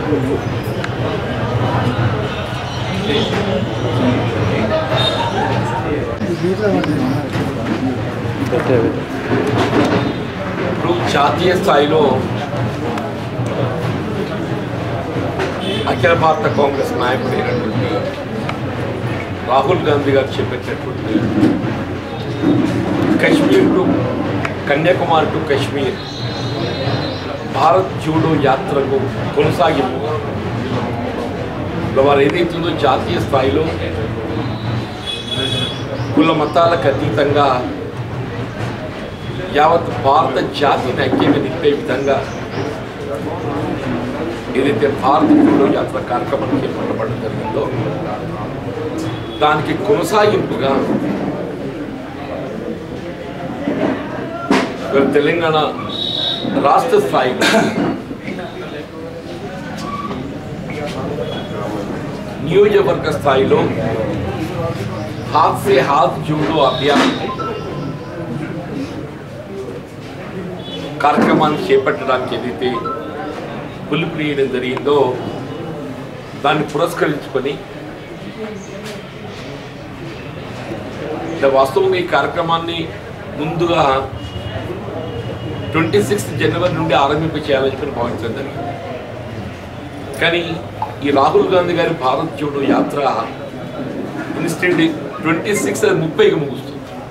ఇప్పుడు జాతీయ స్థాయిలో అఖిల భారత కాంగ్రెస్ నాయకుడు అయినటువంటి రాహుల్ గాంధీ గారు చెప్పేటటువంటి కశ్మీర్ టు కన్యాకుమారి టు కశ్మీర్ భారత్ జూడో యాత్రకు కొనసాగింపు వారు ఏదైతుందో జాతీయ స్థాయిలో కుల మతాలకు అతీతంగా యావత్ భారత జాతిని ఐక్యంగా నింపే విధంగా ఏదైతే భారత జోడో యాత్ర కార్యక్రమం చేపట్టబడడం జరిగిందో దానికి కొనసాగింపుగా ఇవాళ తెలంగాణ రాష్ట్ర స్థాయిలో నియోజకవర్గ స్థాయిలో హాత్ సే హాత్ జూడో అభియాన్ కార్యక్రమాన్ని చేపట్టడానికి ఏదైతే పిలుపునియడం జరిగిందో దాన్ని పురస్కరించుకొని అంటే వాస్తవంగా ఈ కార్యక్రమాన్ని ముందుగా ట్వంటీ సిక్స్త్ జనవరి నుండి ఆరంభింప చేయాలని చెప్పి భావించడం జరిగింది కానీ ఈ రాహుల్ గాంధీ గారి భారత్ జోడో యాత్ర ఇన్స్టెంట్ ట్వంటీ సిక్స్ అది ముప్పైకి ముగుస్తుంది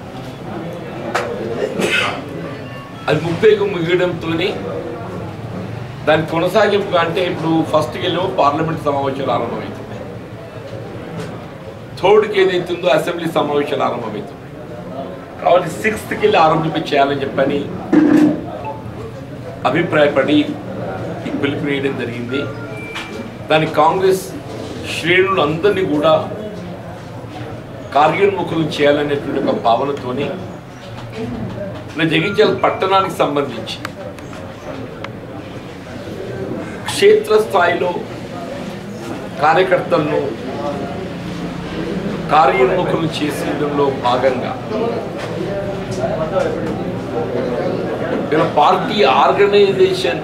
అది ముప్పైకి ముగియడంతో దాని కొనసాగింపు అంటే ఇప్పుడు ఫస్ట్కి వెళ్ళి పార్లమెంట్ సమావేశాలు ఆరంభమవుతుంది థర్డ్కి ఏదైతుందో అసెంబ్లీ సమావేశాలు ఆరంభమవుతుంది కాబట్టి సిక్స్త్కి వెళ్ళి ఆరంభింప చేయాలని చెప్పని అభిప్రాయపడి ఈ పిలుపునియడం జరిగింది దాని కాంగ్రెస్ శ్రేణులు అందరినీ కూడా కార్యోన్ముఖులు చేయాలనేటువంటి ఒక భావనతోని ఇలా జగిత్యాల పట్టణానికి సంబంధించి క్షేత్రస్థాయిలో కార్యకర్తలను కార్యోన్ముఖులు చేసేయడంలో భాగంగా ఇలా పార్టీ ఆర్గనైజేషన్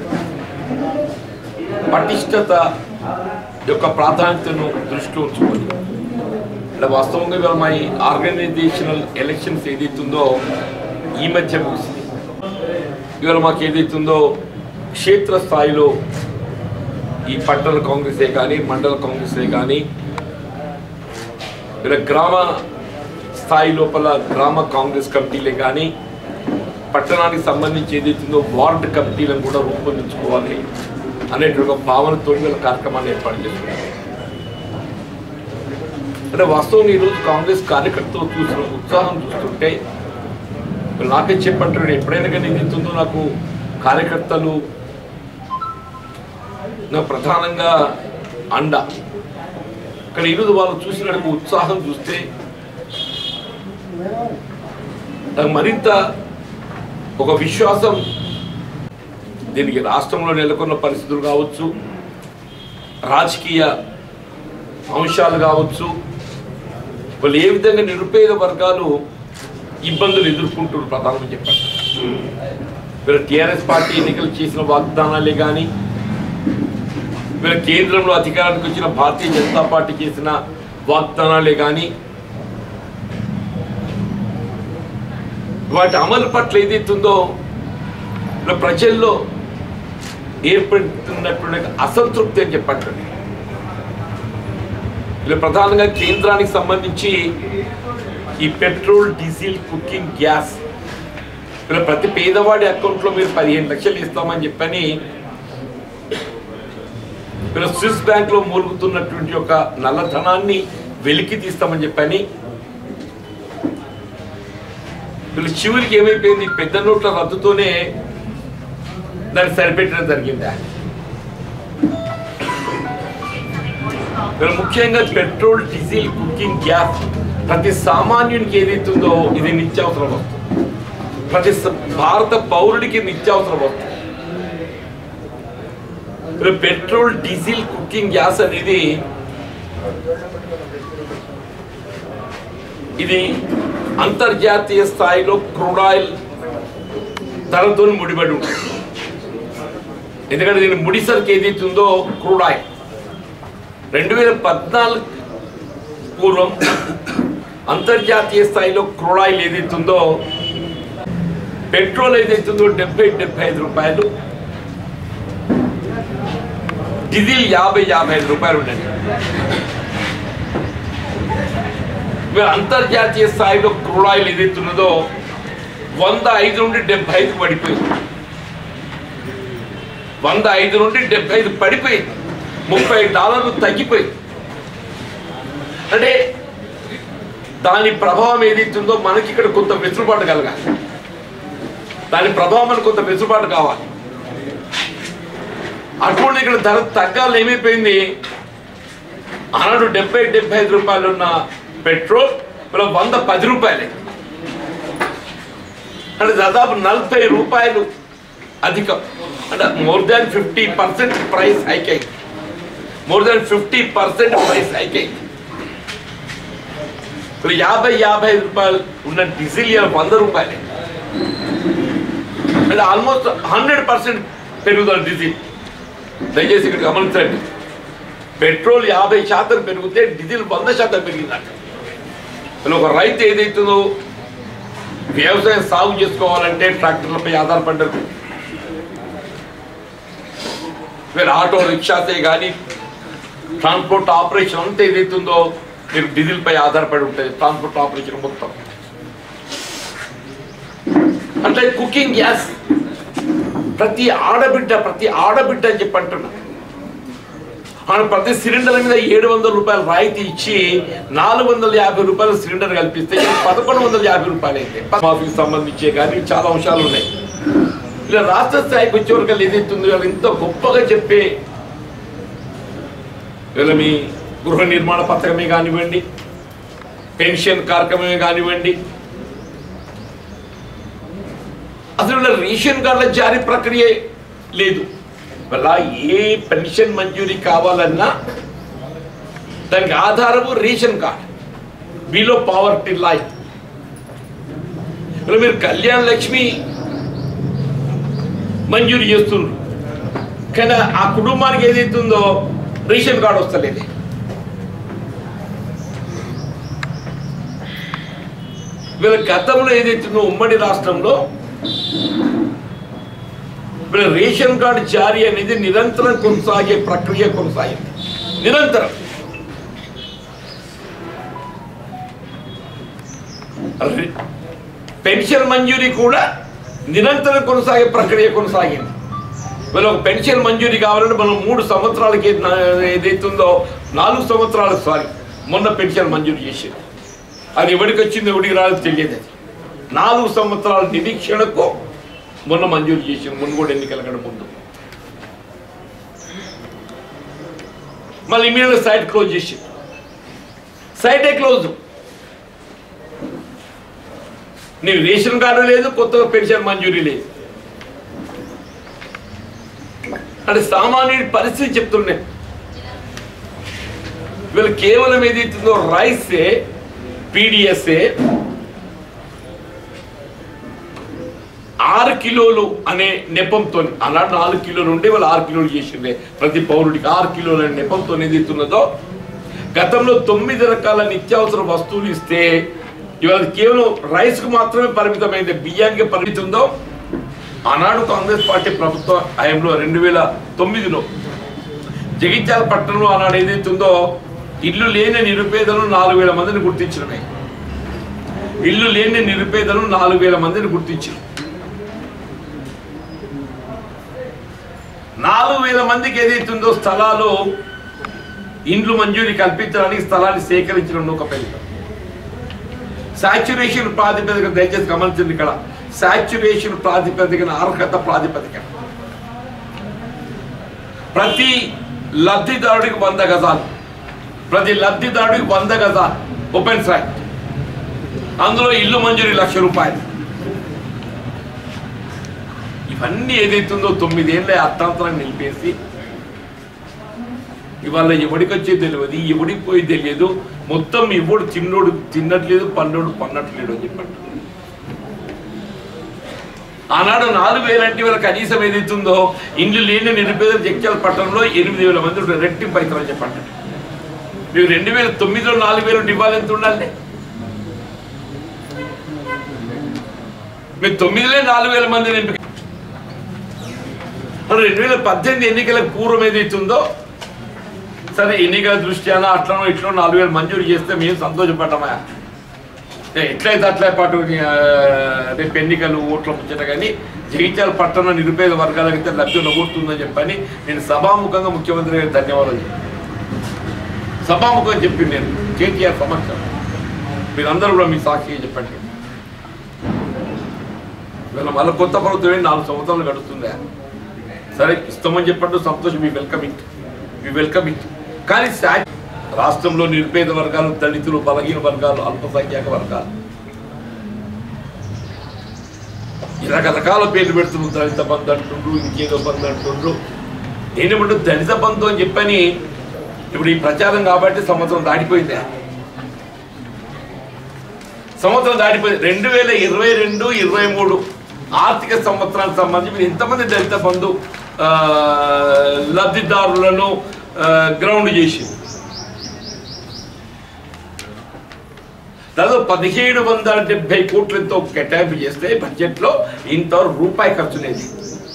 పటిష్టత యొక్క ప్రాధాన్యతను దృష్టిలో ఉంచుకొని ఇలా వాస్తవంగా ఇవాళ మా ఈ ఆర్గనైజేషనల్ ఎలక్షన్స్ ఏదైతుందో ఈ మధ్య ముగిసింది ఇవాళ మాకు ఏదైతుందో క్షేత్ర స్థాయిలో ఈ పట్టణ కాంగ్రెసే కానీ మండల కాంగ్రెసే కానీ ఇలా గ్రామ స్థాయి లోపల గ్రామ కాంగ్రెస్ కమిటీలే కానీ పట్టణానికి సంబంధించి ఏదైతుందో వార్డు కమిటీలను కూడా రూపొందించుకోవాలి అనేటువంటి ఒక భావనతో వీళ్ళ కార్యక్రమాన్ని ఏర్పాటు చేసుకున్నారు అంటే వాస్తవం ఈరోజు కాంగ్రెస్ కార్యకర్తలు చూసిన ఉత్సాహం చూస్తుంటే ఇప్పుడు నాకే చెప్పంటారు ఎప్పుడైనా కానీ నింతుందో నాకు కార్యకర్తలు నా ప్రధానంగా అండ కానీ ఈరోజు వాళ్ళు చూసినట్టు ఉత్సాహం చూస్తే నాకు మరింత ఒక విశ్వాసం దీనికి రాష్ట్రంలో నెలకొన్న పరిస్థితులు కావచ్చు రాజకీయ అంశాలు కావచ్చు వాళ్ళు ఏ విధంగా నిరుపేద వర్గాలు ఇబ్బందులు ఎదుర్కొంటున్నారు ప్రధానంగా చెప్పండి వీళ్ళ టీఆర్ఎస్ పార్టీ ఎన్నికలు చేసిన వాగ్దానాలే కానీ వీళ్ళ కేంద్రంలో అధికారానికి వచ్చిన భారతీయ జనతా పార్టీ చేసిన వాగ్దానాలే కానీ వాటి అమలు పట్ల ఏదైతుందో ఇలా ప్రజల్లో ఏర్పడుతున్నటువంటి అసంతృప్తి అని చెప్పండి ఇలా ప్రధానంగా కేంద్రానికి సంబంధించి ఈ పెట్రోల్ డీజిల్ కుకింగ్ గ్యాస్ ఇలా ప్రతి పేదవాడి అకౌంట్లో మీరు పదిహేను లక్షలు ఇస్తామని చెప్పని ఇలా స్విస్ బ్యాంక్లో మూలుగుతున్నటువంటి ఒక నల్లధనాన్ని వెలికి తీస్తామని చెప్పని వీళ్ళు చివరికి ఏమైపోయింది పెద్ద నోట్ల రద్దుతోనే దాన్ని సరిపెట్టడం జరిగిందా వీళ్ళు ముఖ్యంగా పెట్రోల్ డీజిల్ కుకింగ్ గ్యాస్ ప్రతి సామాన్యునికి ఏదైతుందో ఇది నిత్యావసర వస్తువు ప్రతి స- భారత పౌరుడికి నిత్యావసర వస్తువు వీళ్ళు పెట్రోల్ డీజిల్ కుకింగ్ గ్యాస్ అనేది ఇది అంతర్జాతీయ స్థాయిలో క్రూడ్ ఆయిల్ ధరతో ముడిపడి ఉంటుంది ఎందుకంటే దీని ముడిసరికి ఏదైతే ఉందో క్రూడ్ ఆయిల్ రెండు వేల పద్నాలుగు పూర్వం అంతర్జాతీయ స్థాయిలో క్రూడ్ ఆయిల్ ఏదైతే ఉందో పెట్రోల్ ఏదైతే ఉందో డెబ్బై డెబ్బై ఐదు రూపాయలు డీజిల్ యాభై యాభై ఐదు రూపాయలు ఉండండి మీరు అంతర్జాతీయ స్థాయిలో క్రూడ్ ఆయిల్ ఏదైతే ఉన్నదో వంద ఐదు నుండి డెబ్బై ఐదు పడిపోయింది వంద ఐదు నుండి డెబ్బై ఐదు పడిపోయింది ముప్పై డాలర్లు తగ్గిపోయింది అంటే దాని ప్రభావం ఏదైతుందో మనకి ఇక్కడ కొంత వెసులుబాటు కలగాలి దాని ప్రభావం మనకు కొంత వెసులుబాటు కావాలి అటువంటి ఇక్కడ ధర తగ్గాలి ఏమైపోయింది ఆనాడు డెబ్బై డెబ్బై ఐదు రూపాయలు ఉన్న పెట్రోల్ ఇలా వంద పది రూపాయలే అంటే దాదాపు నలభై రూపాయలు అధికం అంటే more than fifty percent price hike అయింది more than fifty percent price hike అయింది ఇప్పుడు యాభై యాభై ఐదు రూపాయలు ఉన్న డీజిల్ ఇవాళ వంద రూపాయలే అంటే ఆల్మోస్ట్ హండ్రెడ్ పర్సెంట్ పెరుగుదల డీజిల్ దయచేసి ఇక్కడ గమనించండి పెట్రోల్ యాభై శాతం పెరిగితే డీజిల్ వంద శాతం పెరిగిందంట ఇలా ఒక రైతు ఏదైతుందో వ్యవసాయం సాగు చేసుకోవాలంటే ట్రాక్టర్లపై ఆధారపడ్డారు మీరు ఆటో రిక్షాసే కానీ ట్రాన్స్పోర్ట్ ఆపరేషన్ అంతా ఏదైతుందో మీరు డీజిల్ పై ఆధారపడి ఉంటుంది ట్రాన్స్పోర్ట్ ఆపరేషన్ మొత్తం అంటే కుకింగ్ గ్యాస్ ప్రతి ఆడబిడ్డ ప్రతి ఆడబిడ్డ అని చెప్పి అంటున్నా ఆయన ప్రతి సిలిండర్ మీద ఏడు వందల రూపాయలు రాయితీ ఇచ్చి నాలుగు వందల యాభై రూపాయలు సిలిండర్ కల్పిస్తే ఇది పదకొండు వందల యాభై రూపాయలు అయితే మాఫీకి సంబంధించే కానీ చాలా అంశాలు ఉన్నాయి ఇలా రాష్ట్ర స్థాయికి వచ్చేవరకు ఏదైతుందో వాళ్ళు ఎంతో గొప్పగా చెప్పే వీళ్ళ మీ గృహ నిర్మాణ పథకమే కానివ్వండి పెన్షన్ కార్యక్రమమే కానివ్వండి అసలు వీళ్ళ రేషన్ కార్డుల జారీ ప్రక్రియ లేదు వల్ల ఏ పెన్షన్ మంజూరీ కావాలన్నా దానికి ఆధారము ration card below poverty life ఇప్పుడు మీరు కళ్యాణ్ లక్ష్మి మంజూరు చేస్తున్నారు కానీ ఆ కుటుంబానికి ఏదైతుందో రేషన్ కార్డు వస్తలేదు వీళ్ళ గతంలో ఏదైతుందో ఉమ్మడి రాష్ట్రంలో వీళ్ళ రేషన్ కార్డు జారీ అనేది నిరంతరం కొనసాగే ప్రక్రియ కొనసాగింది నిరంతరం రి- పెన్షన్ మంజూరీ కూడా నిరంతరం కొనసాగే ప్రక్రియ కొనసాగింది వీళ్ళు ఒక పెన్షన్ మంజూరీ కావాలంటే మనం మూడు సంవత్సరాలకి నా- ఏదైతుందో నాలుగు సంవత్సరాలు సారీ మొన్న పెన్షన్ మంజూరు చేసేది అది ఎవరికి వచ్చింది ఎవరికి రాదు తెలియదు అది నాలుగు సంవత్సరాల నిరీక్షణకు మొన్న మంజూరు చేసింది మొన్న కూడా ఎన్నికల కంటే ముందు మళ్ళీ ఇమీడియట్ సైట్ క్లోజ్ చేసింది సైటే క్లోజ్ నీకు రేషన్ కార్డు లేదు కొత్తగా పెన్షన్ మంజూరీ లేదు అంటే సామాన్యుడి పరిస్థితి చెప్తున్నాయి వీళ్ళు కేవలం ఏదైతుందో రైసే పీడిఎస్ఏ ఆరు కిలోలు అనే నెపంతో ఆనాడు నాలుగు కిలోలు ఉండే వాళ్ళు ఆరు కిలోలు చేసిండే ప్రతి పౌరుడికి ఆరు కిలోలు అనే నెపంతో ఏదైతున్నదో గతంలో తొమ్మిది రకాల నిత్యావసర వస్తువులు ఇస్తే ఇవాళ కేవలం రైస్కు మాత్రమే పరిమితమైంది బియ్యానికి పరిమితుందో ఆనాడు కాంగ్రెస్ పార్టీ ప్రభుత్వ హయాంలో రెండు వేల తొమ్మిదిలో జగిత్యాల పట్టణంలో ఆనాడు ఏదైతుందో ఇల్లు లేని నిరుపేదలు నాలుగు వేల మందిని గుర్తించడమే ఇల్లు లేని నిరుపేదలు నాలుగు వేల మందిని గుర్తించారు నాలుగు వేల మందికి ఏదైతుందో స్థలాలు ఇండ్లు మంజూరీ కల్పించడానికి స్థలాన్ని సేకరించడం ఒక ఫలితం సాచ్యురేషన్ ప్రాతిపదిక దయచేసి గమనించండి ఇక్కడ సాచ్యురేషన్ ప్రాతిపదికన అర్హత ప్రాతిపదిక ప్రతి లబ్ధిదారుడికి వంద గజాలు ప్రతి లబ్ధిదారుడికి వంద గజాలు ఓపెన్ సైట్ అందులో ఇల్లు మంజూరీ లక్ష రూపాయలు ఇవన్నీ ఏదైతుందో తొమ్మిదేళ్ళ అర్థాంతరం నిలిపేసి ఇవాళ ఎవడికి వచ్చేది తెలియదు ఎవడికి పోయి తెలియదు మొత్తం ఎవడు తిన్నోడు తిన్నట్లేదు పన్నోడు పన్నట్లేడు అని చెప్పండి ఆనాడు నాలుగు వేల అంటే వాళ్ళ కనీసం ఏదైతుందో ఇండ్లు లేని నిరుపేదలు జగ్జాల పట్టణంలో ఎనిమిది వేల మంది ఉంటారు. రెట్టింపు అవుతారని చెప్పండి మీరు రెండు వేల తొమ్మిదిలో నాలుగు వేలు ఇవ్వాలి ఎంత ఉండాలి మీరు తొమ్మిదిలో నాలుగు వేల మందిని ఎంపిక మరి రెండు వేల పద్దెనిమిది ఎన్నికలకు పూర్వం ఏదైతుందో సరే ఎన్నికల దృష్ట్యాన అట్లనో ఇట్లా నాలుగు వేలు మంజూరు చేస్తే మేము సంతోషపడ్డామా ఏ, ఎట్లయితే అట్లే పాటు ఆ, రేపు ఎన్నికలు ఓట్ల ముచ్చట కానీ జగిత్యాల పట్టణ నిరుపేద వర్గాలకు అయితే లబ్ధి నవ్వుతుందని చెప్పని నేను సభాముఖంగా ముఖ్యమంత్రి గారికి ధన్యవాదాలు చెప్పాను సభాముఖంగా చెప్పి నేను కేటీఆర్ సమక్షం మీరందరూ కూడా మీ సాక్షిగా చెప్పండి వీళ్ళ మళ్ళీ కొత్త ప్రభుత్వమే నాలుగు సంవత్సరాలు గడుస్తుందా సరే ఇస్తామని చెప్పండి సంతోషం మీ వెల్కమ్ ఇట్ మీ వెల్కమ్ ఇట్ కానీ శా- రాష్ట్రంలో నిరుపేద వర్గాలు దళితులు బలహీన వర్గాలు అల్పసంఖ్యాక వర్గాలు ఈ రకరకాల పేర్లు పెడుతున్నారు దళిత బంధు అంటుండ్రు ఇంకేదో బంధు అంటుండ్రు నేనేమంటే దళిత బంధు అని చెప్పని ఇప్పుడు ఈ ప్రచారం కాబట్టి సంవత్సరం దాటిపోయిందా సంవత్సరం దాటిపోయింది రెండు వేల ఇరవై రెండు ఇరవై మూడు ఆర్థిక సంవత్సరానికి సంబంధించి మీరు ఎంతమంది దళిత బంధు ఆ, లబ్ధిదారులను ఆ, గ్రౌండ్ చేసి దాదాపు పదిహేడు వందల డెబ్బై కోట్లతో కేటాయింపు చేస్తే బడ్జెట్లో ఇంతవరకు రూపాయి ఖర్చు లేదు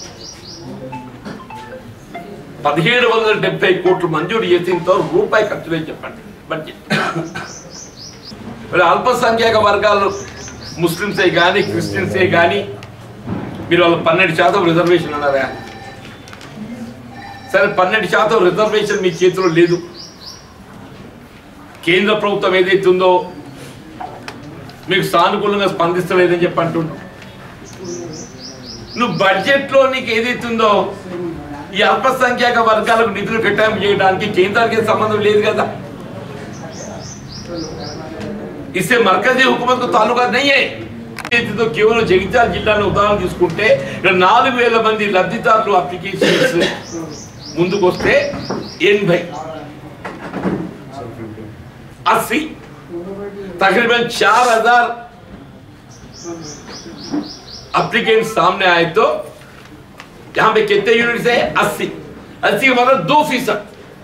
పదిహేడు వందల డెబ్బై కోట్లు మంజూరు చేసి ఇంతవరకు రూపాయి ఖర్చు లేదు చెప్పండి బడ్జెట్ మరి అల్పసంఖ్యాక వర్గాలు ముస్లిమ్సే కానీ క్రిస్టియన్సే కానీ మీరు వాళ్ళ పన్నెండు శాతం రిజర్వేషన్ అన్నారా సరే పన్నెండు శాతం రిజర్వేషన్ మీ చేతిలో లేదు కేంద్ర ప్రభుత్వం ఏదైతే ఉందో మీకు సానుకూలంగా స్పందిస్తలేదని చెప్పి అంటుండు నువ్వు బడ్జెట్లో నీకు ఏదైతే ఉందో ఈ అల్పసంఖ్యాక వర్గాలకు నిధులు కేటాయింపు చేయడానికి కేంద్రానికి సంబంధం లేదు కదా इससे मरकजी हुकूमत को ताल्लुका नहीं है तो కేవలం జగిత్యాల జిల్లాను ఉదాహరణ తీసుకుంటే ఇక్కడ నాలుగు వేల మంది లబ్ధిదారులు అప్లికేషన్స్ ముందుకు వస్తే ఎనభై अस्सी तकरीबन चार हजार अप्लीकेंट सामने आए तो यहाँ पे कितने यूनिट्स है अस्सी अस्सी का मतलब दो फीसद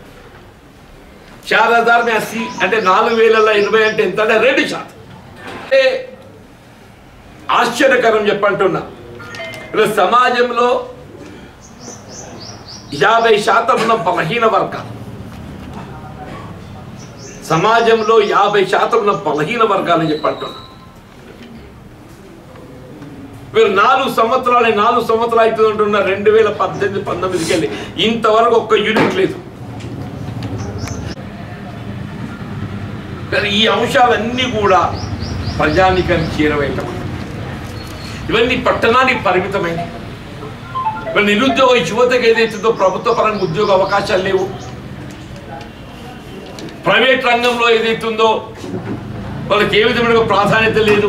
చార్ హజార్ మే అస్సీ అంటే నాలుగు వేల ఎనభై అంటే ఎంత అంటే రెండు శాతం అంటే ఆశ్చర్యకరం చెప్పంటున్నా ఇలా సమాజంలో యాభై శాతం ఉన్న బలహీన వర్గాలు సమాజంలో యాభై శాతం ఉన్న బలహీన వర్గాలు చెప్పంటున్నా మీరు నాలుగు సంవత్సరాలు నాలుగు సంవత్సరాలు అవుతుంది అంటున్న రెండు వేల పద్దెనిమిది పంతొమ్మిదికి వెళ్ళి ఇంతవరకు ఒక్క యూనిట్ లేదు కానీ ఈ అంశాలన్నీ కూడా ప్రజానికానికి చేరవేయటం ఇవన్నీ పట్టణానికి పరిమితమైన మరి నిరుద్యోగ యువతకు ఏదైతుందో ప్రభుత్వ పరంగా ఉద్యోగ అవకాశాలు లేవు ప్రైవేట్ రంగంలో ఏదైతుందో వాళ్ళకి ఏ విధమైన ప్రాధాన్యత లేదు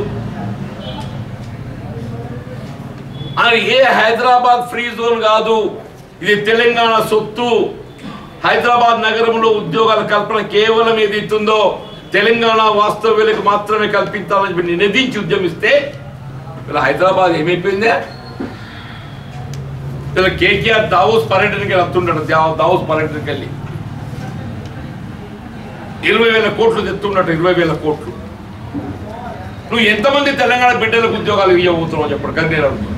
అని ఏ హైదరాబాద్ ఫ్రీ జోన్ కాదు ఇది తెలంగాణ సొత్తు హైదరాబాద్ నగరంలో ఉద్యోగాల కల్పన కేవలం ఏదైతుందో తెలంగాణ వాస్తవ్యులకు మాత్రమే కల్పించాలని చెప్పి నినదించి ఉద్యమిస్తే ఇలా హైదరాబాద్ ఏమైపోయిందే ఇలా కేటీఆర్ దావోస్ పర్యటనకి వస్తుంటాడు దా- దావోస్ పర్యటనకి వెళ్ళి ఇరవై వేల కోట్లు తెస్తుండట ఇరవై వేల కోట్లు నువ్వు ఎంతమంది తెలంగాణ బిడ్డలకు ఉద్యోగాలు ఇవ్వబోతున్నావు చెప్పడు కానీ నేను అడుగుతున్నా.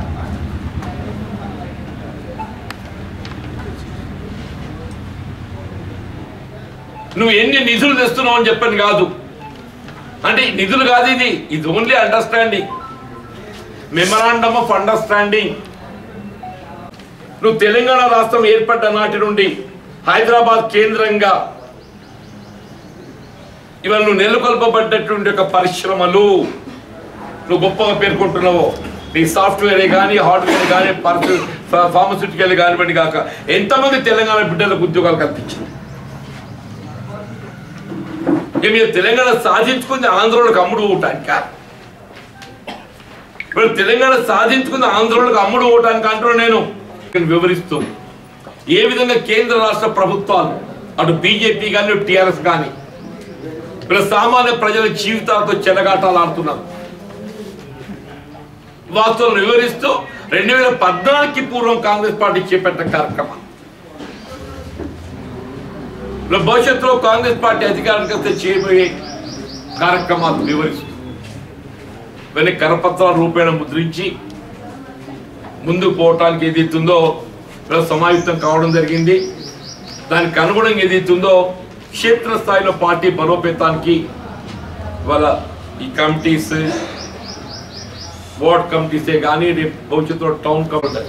నువ్వు ఎన్ని నిధులు తెస్తున్నావు అని చెప్పని కాదు అంటే ఈ నిధులు కాదు ఇది ఇది only understanding memorandum of understanding నువ్వు తెలంగాణ రాష్ట్రం ఏర్పడ్డ నాటి నుండి హైదరాబాద్ కేంద్రంగా ఇవాళ నువ్వు నెలకొల్పబడ్డటువంటి ఒక పరిశ్రమలు నువ్వు గొప్పగా పేర్కొంటున్నావు నీ సాఫ్ట్వేర్ కానీ హార్డ్వేర్ కానీ ఫార్మస్యూటికల్ కానివ్వండి కాక ఎంతమంది తెలంగాణ బిడ్డలకు ఉద్యోగాలు కల్పించింది ఇక మీరు తెలంగాణ సాధించుకుంది ఆంధ్రోళ్ళకి అమ్ముడు పోవటానిక ఇప్పుడు తెలంగాణ సాధించుకుంది ఆంధ్రోళ్ళకి అమ్ముడు పోవటానికి అంటున్నా నేను నేను వివరిస్తూ ఏ విధంగా కేంద్ర రాష్ట్ర ప్రభుత్వాలు అటు బీజేపీ కానీ టిఆర్ఎస్ కానీ ఇలా సామాన్య ప్రజల జీవితాలతో చెలగాటాలు ఆడుతున్నారు వాస్తవాలను వివరిస్తూ రెండు వేల పద్నాలుగుకి పూర్వం కాంగ్రెస్ పార్టీ చేపట్టిన కార్యక్రమం లో భవిష్యత్తులో కాంగ్రెస్ పార్టీ అధికారానికి వస్తే చేయబోయే కార్యక్రమాలు వివరిస్తూ వెనక్కి కరపత్రాల రూపేణ ముద్రించి ముందుకు పోవటానికి ఏదైతుందో ఇలా సమాయుక్తం కావడం జరిగింది దానికి అనుగుణంగా ఏదైతుందో క్షేత్రస్థాయిలో పార్టీ బలోపేతానికి వాళ్ళ ఈ కమిటీస్ వార్డ్ కమిటీసే కానీ రేపు భవిష్యత్తులో టౌన్ కమిటీ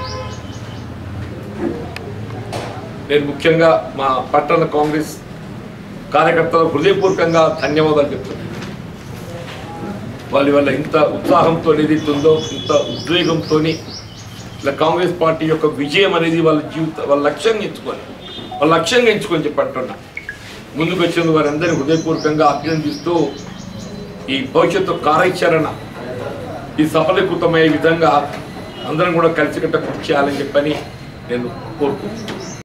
నేను ముఖ్యంగా మా పట్టణ కాంగ్రెస్ కార్యకర్తలకు హృదయపూర్వకంగా ధన్యవాదాలు చెప్తున్నాను వాళ్ళ వల్ల ఇంత ఉత్సాహంతో ఏదైతుందో ఇంత ఉద్వేగంతో ఇలా కాంగ్రెస్ పార్టీ యొక్క విజయం అనేది వాళ్ళ జీవిత వాళ్ళ లక్ష్యంగా ఎంచుకొని వాళ్ళ లక్ష్యంగా ఎంచుకొని చెప్పంటున్నా ముందుకు వచ్చిన వారందరినీ హృదయపూర్వకంగా అభినందిస్తూ ఈ భవిష్యత్తు కార్యాచరణ ఈ సఫలీకృతమయ్యే విధంగా అందరం కూడా కలిసికట్ట కృషి చేయాలని చెప్పని నేను కోరుకుంటున్నాను